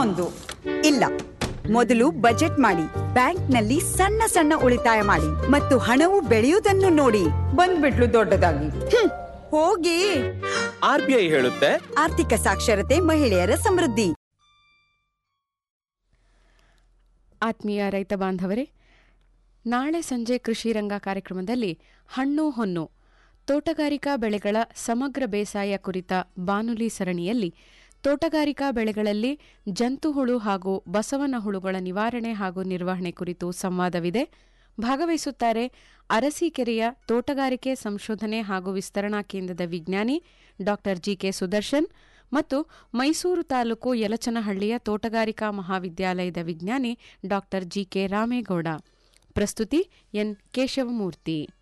ಇನ್ನೊಂದು ಇಲ್ಲ ಮೊದಲು ಬಜೆಟ್ ಮಾಡಿ ಬ್ಯಾಂಕ್ನಲ್ಲಿ ಸಣ್ಣ ಸಣ್ಣ ಉಳಿತಾಯ ಮಾಡಿ ಮತ್ತು ಹಣವು ಬೆಳೆಯುವುದನ್ನು ನೋಡಿ ಬಂದ್ಬಿಟ್ಲು ದೊಡ್ಡದಾಗಿ ಹ್ಮ್, ಹೋಗಿ ಆರ್ ಬಿ ಐ ಹೇಳುತ್ತೆ ಆರ್ಥಿಕ ಸಾಕ್ಷರತೆ ಮಹಿಳೆಯರ ಸಮೃದ್ಧಿ ಆತ್ಮೀಯ ರೈತ ಬಾಂಧವರೇ ನಾಳೆ ಸಂಜೆ ಕೃಷಿ ರಂಗ ಕಾರ್ಯಕ್ರಮದಲ್ಲಿ ಹಣ್ಣು ಹೊನ್ನು ತೋಟಗಾರಿಕಾ ಬೆಳೆಗಳ ಸಮಗ್ರ ಬೇಸಾಯ ಕುರಿತ ಬಾನುಲಿ ಸರಣಿಯಲ್ಲಿ ತೋಟಗಾರಿಕಾ ಬೆಳೆಗಳಲ್ಲಿ ಜಂತುಹುಳು ಹಾಗೂ ಬಸವನ ಹುಳುಗಳ ನಿವಾರಣೆ ಹಾಗೂ ನಿರ್ವಹಣೆ ಕುರಿತು ಸಂವಾದವಿದೆ ಭಾಗವಹಿಸುತ್ತಾರೆ ಅರಸೀಕೆರೆಯ ತೋಟಗಾರಿಕೆ ಸಂಶೋಧನೆ ಹಾಗೂ ವಿಸ್ತರಣಾ ಕೇಂದ್ರದ ವಿಜ್ಞಾನಿ ಡಾ ಜಿಕೆ ಸುದರ್ಶನ್ ಮತ್ತು ಮೈಸೂರು ತಾಲೂಕು ಯಲಚನಹಳ್ಳಿಯ ತೋಟಗಾರಿಕಾ ಮಹಾವಿದ್ಯಾಲಯದ ವಿಜ್ಞಾನಿ ಡಾ ಜಿಕೆ ರಾಮೇಗೌಡ ಪ್ರಸ್ತುತಿ ಎನ್ ಕೇಶವಮೂರ್ತಿ